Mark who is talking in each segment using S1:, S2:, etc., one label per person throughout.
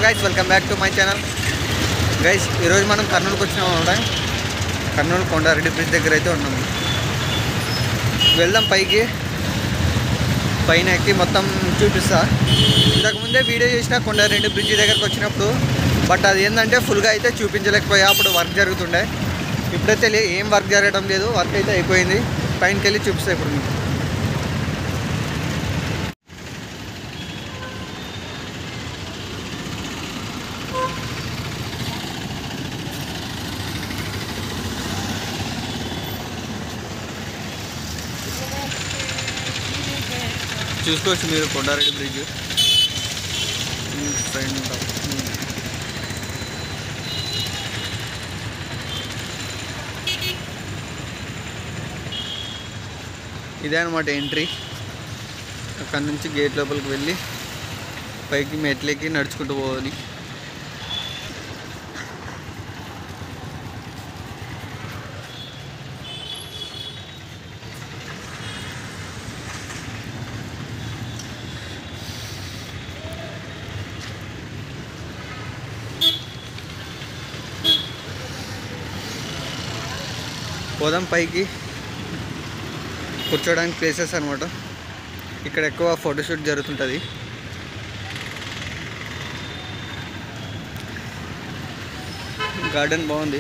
S1: Guys welcome back to my channel guys ఈరోజు మనం కర్నూలుకి వచ్చినాం అనమాట కర్నూలు కొండారెడ్డి బ్రిడ్జ్ దగ్గర అయితే ఉన్నాము వెళ్దాం పైకి పైన ఎక్కి మొత్తం చూపిస్తా ఇంతకుముందే వీడియో చేసిన కొండారెడ్డి బ్రిడ్జ్ దగ్గరకు వచ్చినప్పుడు బట్ అది ఏంటంటే ఫుల్గా అయితే చూపించలేకపోయా అప్పుడు వర్క్ జరుగుతుండే ఇప్పుడైతే లే- ఏం వర్క్ జరగడం లేదు వర్క్ అయితే అయిపోయింది పైనకి వెళ్ళి చూపిస్తా ఇప్పుడు మీకు చూసుకోవచ్చు మీరు కొండారెడ్డి బ్రిడ్జ్ ఫ్రెండ్ ఇదే అనమాట ఎంట్రీ అక్కడ నుంచి గేట్ లోపలికి వెళ్ళి పైకి మెట్లెక్కి నడుచుకుంటూ పోవాలి పోదాం పైకి కూర్చోడానికి ప్లేసెస్ అనమాట ఇక్కడ ఎక్కువ ఫోటోషూట్ జరుగుతుంటుంది గార్డెన్ బాగుంది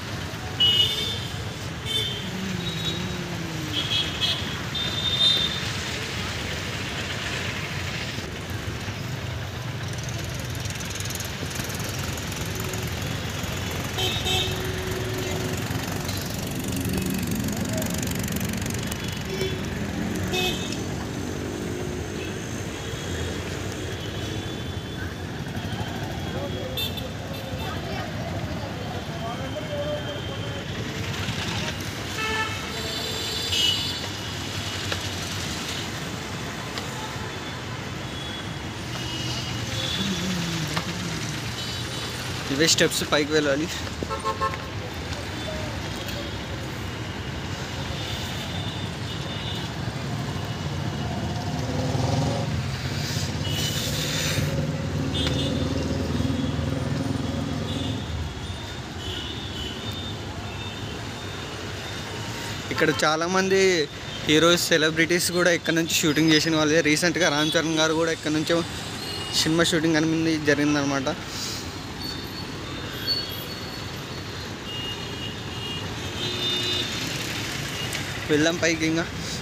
S1: ఇవే స్టెప్స్ పైకి వెళ్ళాలి ఇక్కడ చాలామంది హీరోస్ సెలబ్రిటీస్ కూడా ఇక్కడ నుంచి షూటింగ్ చేసిన వాళ్ళే రీసెంట్గా రామ్ చరణ్ గారు కూడా ఇక్కడ నుంచే సినిమా షూటింగ్ అనేది జరిగిందనమాట వెళ్దాం పైకి ఇంకా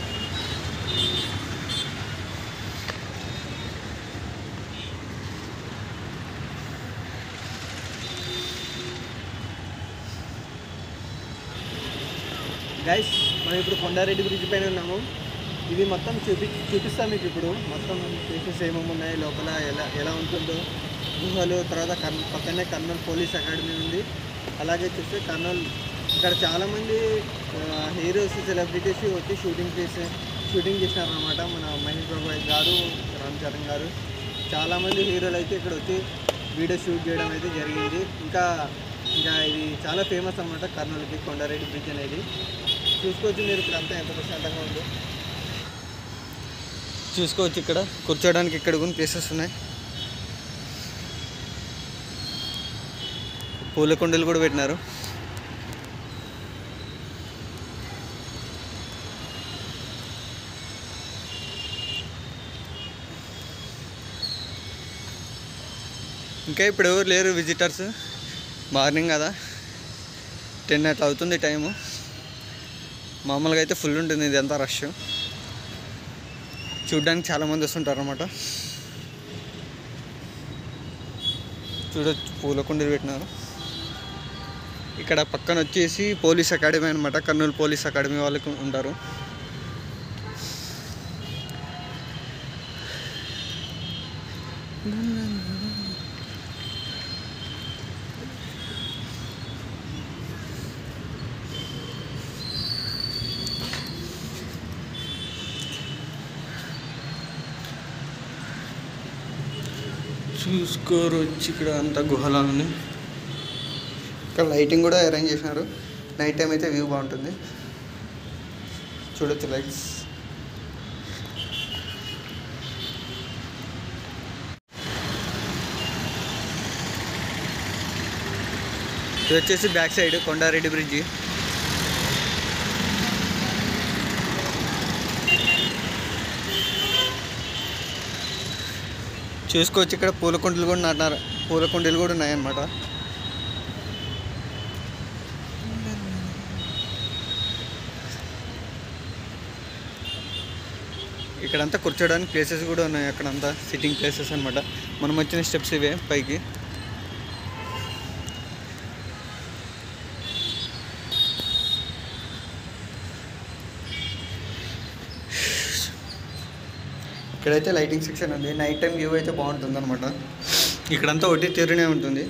S1: గైస్ మనం ఇప్పుడు కొండారెడ్డి బ్రిడ్జ్ పైన ఉన్నాము ఇది మొత్తం చూపి చూపిస్తాం మీకు ఇప్పుడు మొత్తం ప్లేసెస్ ఏమేమి ఉన్నాయి లోపల ఎలా ఎలా ఉంటుందో గుహలు తర్వాత కర్న పక్కనే కర్నూలు పోలీస్ అకాడమీ ఉంది అలాగే చూస్తే కర్నూలు ఇక్కడ చాలామంది హీరోస్ సెలబ్రిటీస్ వచ్చి షూటింగ్ ప్లేస్ షూటింగ్ చేసినారనమాట మన మహేష్ బాబు గారు రామ్ చరణ్ గారు చాలామంది హీరోలు అయితే ఇక్కడ వచ్చి వీడియో షూట్ చేయడం అయితే జరిగింది ఇంకా ఇంకా ఇది చాలా ఫేమస్ అన్నమాట కర్నూలుకి కొండారెడ్డి బ్రిడ్జ్ అనేది చూసుకోవచ్చు మీరు ఇక్కడ అంతా ఎంత ప్రశాంతంగా ఉందో చూసుకోవచ్చు ఇక్కడ కూర్చోడానికి ఇక్కడ కూడా ప్లేసెస్ ఉన్నాయి పూల కుండలు కూడా పెట్టినారు ఇంకా ఇప్పుడు ఎవరు లేరు విజిటర్స్ మార్నింగ్ కదా టెన్ అట్లా అవుతుంది టైము మామూలుగా అయితే ఫుల్ ఉంటుంది ఇది అంతా రష్ చూడ్డానికి చాలామంది వస్తుంటారు అనమాట చూడొచ్చు పూల కుండీలు పెట్టినారు ఇక్కడ పక్కన వచ్చేసి పోలీస్ అకాడమీ అనమాట కర్నూలు పోలీస్ అకాడమీ వాళ్ళకి ఉంటారు చూసుకోరు వచ్చి ఇక్కడ అంతా గుహలా ఉంది ఇక్కడ లైటింగ్ కూడా అరేంజ్ చేసినారు నైట్ టైం అయితే వ్యూ బాగుంటుంది చూడొచ్చు లైట్స్ ఇది వచ్చేసి బ్యాక్ సైడ్ కొండారెడ్డి బ్రిడ్జి చూసుకోవచ్చు ఇక్కడ పూల కుండలు కూడా నాటినారు పూల కుండీలు కూడా ఉన్నాయన్నమాట ఇక్కడంతా కూర్చోడానికి ప్లేసెస్ కూడా ఉన్నాయి అక్కడంతా సిట్టింగ్ ప్లేసెస్ అన్నమాట మనం వచ్చిన స్టెప్స్ ఇవే పైకి ఇక్కడైతే లైటింగ్ సెక్షన్ ఉంది నైట్ టైం వ్యూ అయితే బాగుంటుంది అనమాట ఇక్కడంతా ఒకటి తీరునే ఉంటుంది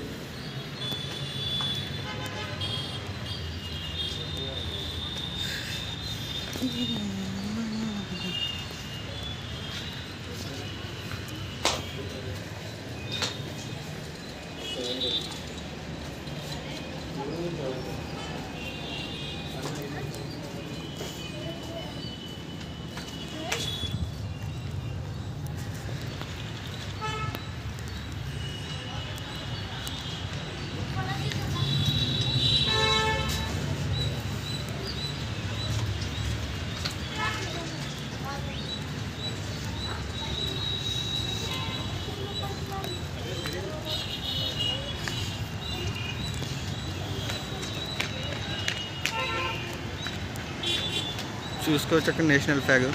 S1: చూసుకోవచ్చు అక్కడ నేషనల్ ఫ్లాగ్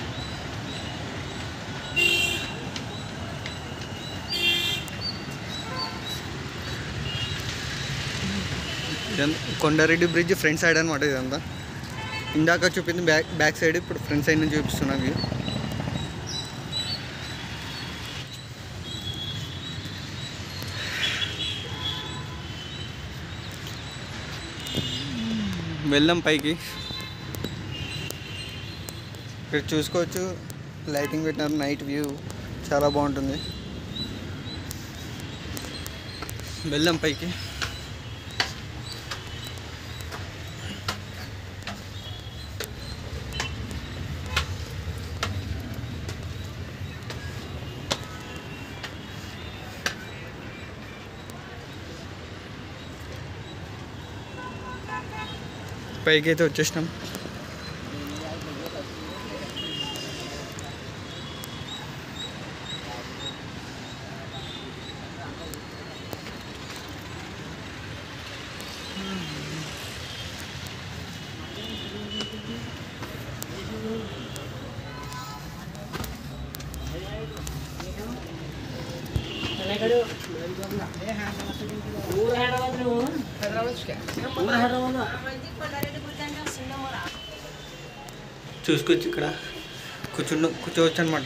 S1: ఇదంతా కొండారెడ్డి బ్రిడ్జ్ ఫ్రంట్ సైడ్ అనమాట ఇదంతా ఇందాక చూపింది బ్యాక్ బ్యాక్ సైడ్ ఇప్పుడు ఫ్రంట్ సైడ్ నుంచి చూపిస్తున్నా వ్యూ వెళ్దాం పైకి ఇక్కడ చూసుకోవచ్చు లైటింగ్ పెట్టినారు నైట్ వ్యూ చాలా బాగుంటుంది వెళ్దాం పైకి పైకి అయితే వచ్చేసినాం చూసుకోవచ్చు ఇక్కడ కూర్చుండు కూర్చోవచ్చు అనమాట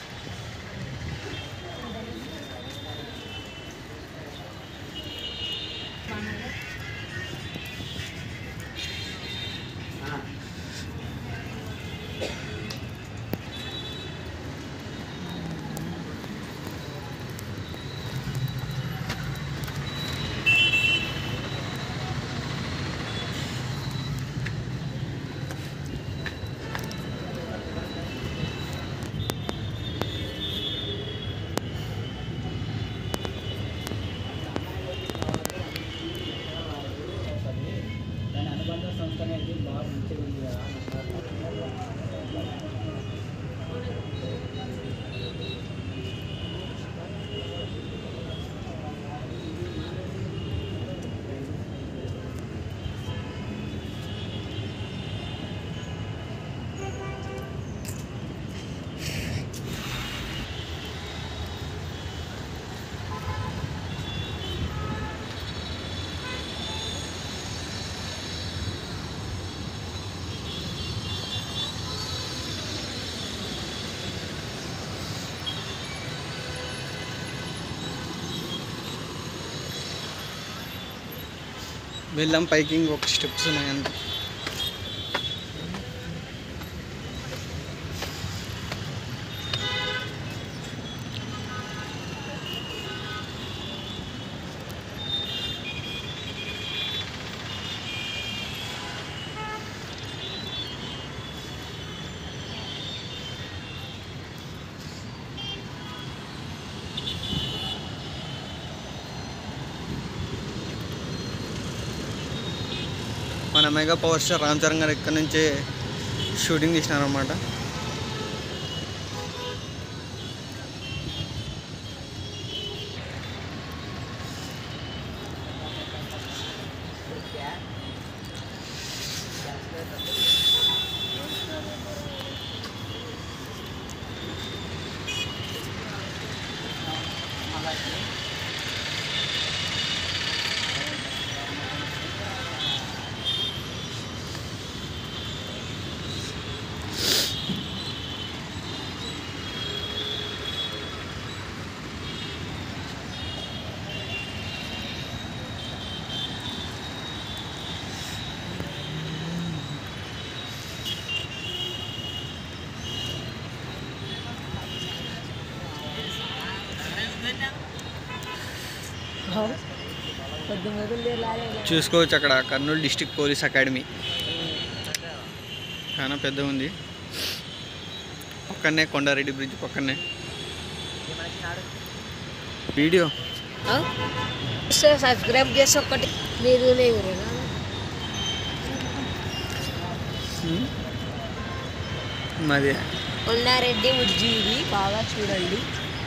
S2: దాని అనుబంధ సంస్థ అనేది బాగా మంచిగా ఉంది కదా
S1: వెళ్దాం పైకి ఇంకొక స్టెప్స్ ఉన్నాయండి మన mega power star Ram Charan గారు ఇక్కడ నుంచే షూటింగ్ తీసినారనమాట
S2: కొద్ది మొదలు
S1: చూసుకోవచ్చు అక్కడ కర్నూలు డిస్టిక్ పోలీస్ అకాడమీ చాలా పెద్ద ఉంది పక్కనే కొండారెడ్డి బ్రిడ్జ్ పక్కనే వీడియో
S2: సబ్స్క్రైబ్ చేసి ఒక్కటి మీరు
S1: మాది
S2: కొండారెడ్డి ఉజ్జీవి బాగా చూడండి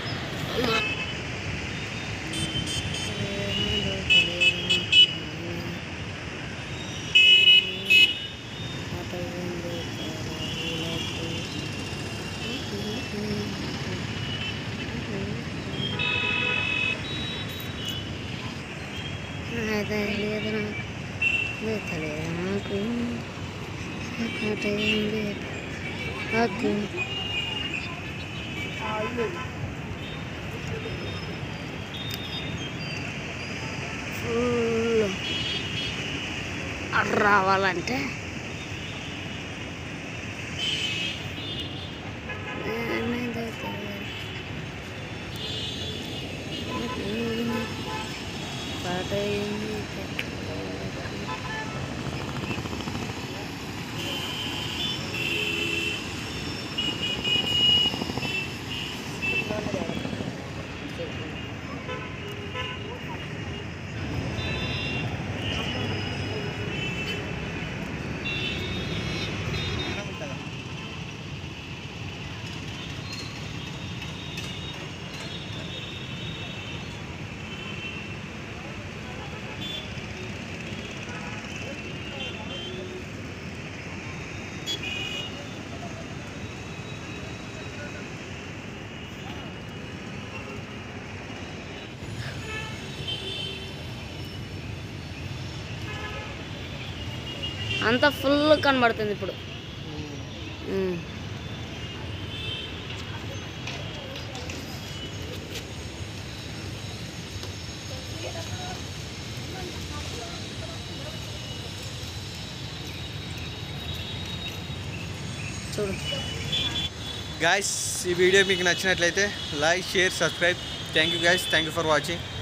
S2: నాకు ఫుల్ రావాలంటే అంతా ఫుల్ కనబడుతుంది ఇప్పుడు ఉమ్. చూడు
S1: గాయస్ ఈ వీడియో మీకు నచ్చినట్లయితే like share subscribe thank you guys thank you for watching